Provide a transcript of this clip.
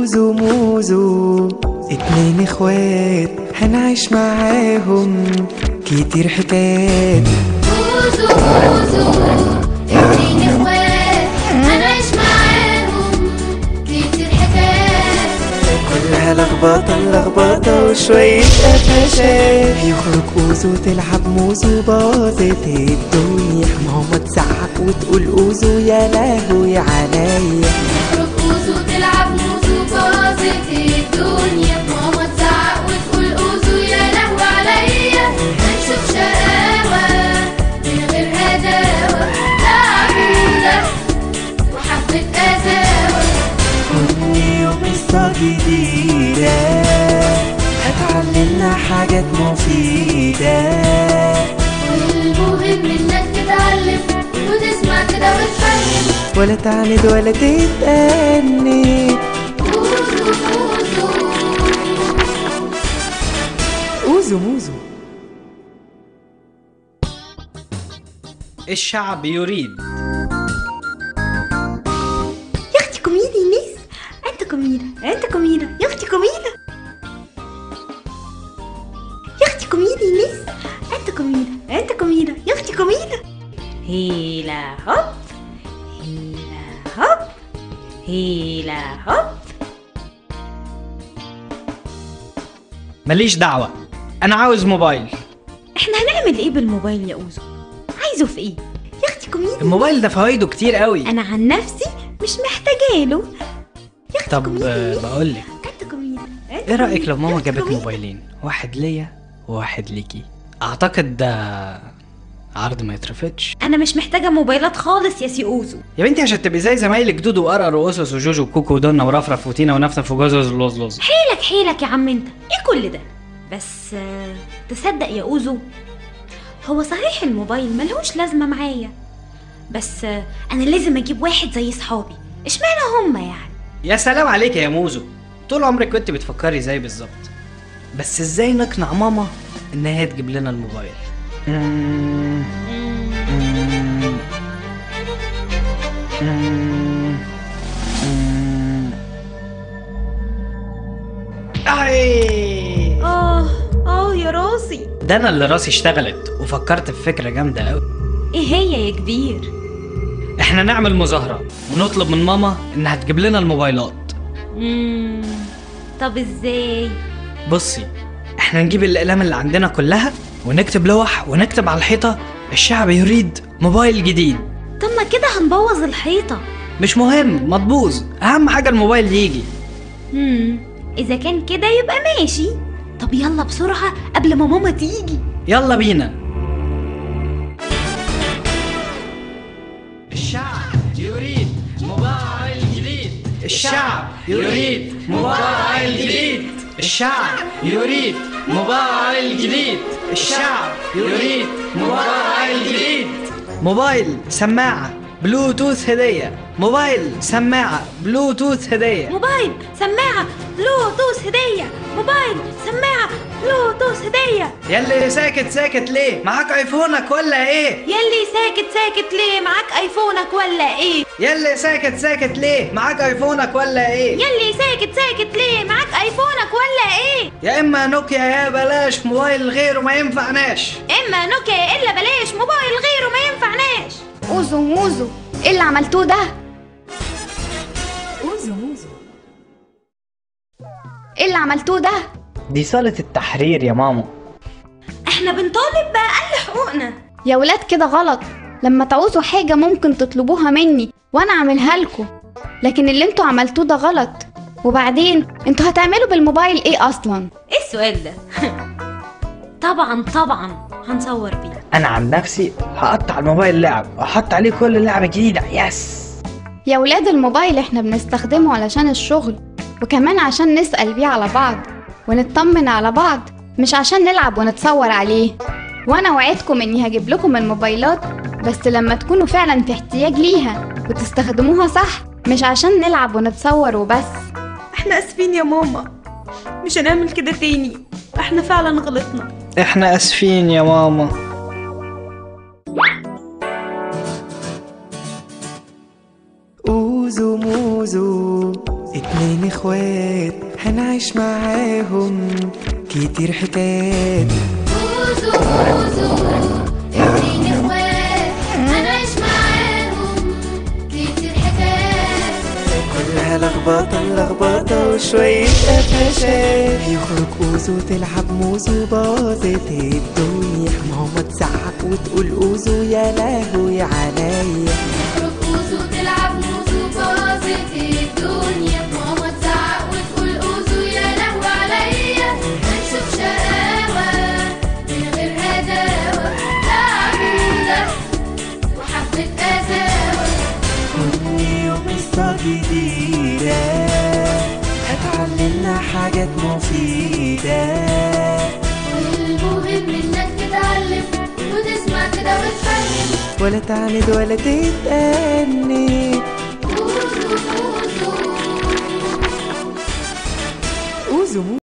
اوزو موزو اتنين اخوات هنعيش معاهم كتير حكايات بوزو بوزو اتنين اخوات هنعيش معاهم كتير حكايات كلها لخبطة لخبطة وشوية قفشات يخرج اوزو تلعب موزو باظت الدنيا ماما تزعق وتقول اوزو يا لهوي عليا تخرج اوزو تلعب موزو باظت الدنيا ماما تزعق وتقول اوزو يا لهوي عليا هنشوف شقاوة من غير هداوة لعب ولف وحبة قساوة كل يوم قصة جديدة هتعلمنا حاجات مفيدة والمهم انك تتعلم وتسمع كده وتفهم ولا تعند ولا تتأني اوزو اوزو اوزو موزو الشعب يريد يا اختي كوميدي نيس انت كوميدة انت كوميدة يا اختي كوميدة يا اختي كوميدي نيس انت كوميدة انت كوميدة يا اختي كوميدة هيلا هوب هيلا هوب هيلا هوب ماليش دعوة أنا عاوز موبايل احنا هنعمل ايه بالموبايل يا اوزو عايزه في ايه يا اختي كوميدي الموبايل ده فوائده كتير قوي انا عن نفسي مش محتاجه له يا اختي طب كوميدي آه، نيس. بقولك انت كوميدة انت ايه رأيك كوميدة. لو ماما انت جابت كوميدة. موبايلين واحد ليا وواحد ليكي أعتقد ده عرض ما يترفضش انا مش محتاجه موبايلات خالص يا سي اوزو يا بنتي عشان تبقي زي زمايلك دودو وقرقر واسس وجوجو وكوكو ودنا ورفرف وتينا ونفنف وجوزوز ولوز حيلك حيلك يا عم انت ايه كل ده بس آه، تصدق يا اوزو هو صحيح الموبايل ملهوش لازمه معايا بس آه، انا لازم اجيب واحد زي صحابي اشمعنى هما يعني يا سلام عليك يا موزو طول عمرك كنت بتفكري زي بالظبط بس ازاي نقنع ماما ان هي تجيب لنا الموبايل مم. مم. مم. مم. أي. اه اه يا راسي ده انا اللي راسي اشتغلت وفكرت في فكره جامده قوي ايه هي يا كبير احنا نعمل مظاهره ونطلب من ماما انها تجيب لنا الموبايلات مم. طب ازاي بصي احنا نجيب الاقلام اللي عندنا كلها ونكتب لوح ونكتب على الحيطه الشعب يريد موبايل جديد طب ما كده هنبوظ الحيطه مش مهم ما تبوظ اهم حاجه الموبايل يجي مم. اذا كان كده يبقى ماشي طب يلا بسرعه قبل ما ماما تيجي يلا بينا الشعب يريد موبايل جديد الشعب يريد موبايل جديد الشعب يريد موبايل جديد الشعب يريد موبايل جديد موبايل سماعة بلوتوث هدية موبايل سماعة بلوتوث هدية موبايل سماعة بلوتوث هدية موبايل سماعة بلوتوث هدية يلي ساكت ساكت ليه معاك ايفونك ولا ايه يلي ساكت ساكت ليه معاك ايفونك ولا ايه يلي ساكت ساكت ليه معاك ايفونك ولا ايه يلي ساكت ساكت ليه معاك ايفونك ولا ايه يا اما نوكيا يا بلاش موبايل غيره ما ينفعناش اما نوكيا الا بلاش موبايل غيره ما ينفعناش اوزو موزو ايه اللي عملتوه ده اوزو موزو ايه اللي عملتوه ده دي صالة التحرير يا ماما احنا بنطالب بأقل حقوقنا يا ولاد كده غلط لما تعوزوا حاجة ممكن تطلبوها مني وانا اعملها لكم لكن اللي انتوا عملتوه ده غلط وبعدين انتوا هتعملوا بالموبايل ايه اصلا ايه السؤال ده طبعا طبعا هنصور بيه انا عن نفسي هقطع الموبايل لعب واحط عليه كل لعبة جديدة يس يا ولاد الموبايل احنا بنستخدمه علشان الشغل وكمان عشان نسأل بيه على بعض ونطمن على بعض مش عشان نلعب ونتصور عليه وانا وعدكم اني هجيب لكم الموبايلات بس لما تكونوا فعلا في احتياج ليها وتستخدموها صح مش عشان نلعب ونتصور وبس احنا اسفين يا ماما مش هنعمل كده تاني احنا فعلا غلطنا احنا اسفين يا ماما اوزو موزو اتنين اخوات هنعيش معاهم كتير حكايات اوزو اوزو اتنين اخوات هنعيش معاهم كتير حكايات كلها لخبطة لخبطة وشوية قفشات يخرج اوزو تلعب موزو باظت الدنيا ماما تزعق وتقول اوزو يا لهوي عليا تخرج اوزو تلعب موزو باظت الدنيا ماما تزعق وتقول اوزو يا لهو عليا هنشوف شقاوة من غير هداوة تعبودة وحبة قساوة كل يوم قصة جديدة هتعلمنا حاجات مفيدة والمهم انك تتعلم وتسمع كده وتفهم ولا تعند ولا تتأني اوزو اوزو اوزو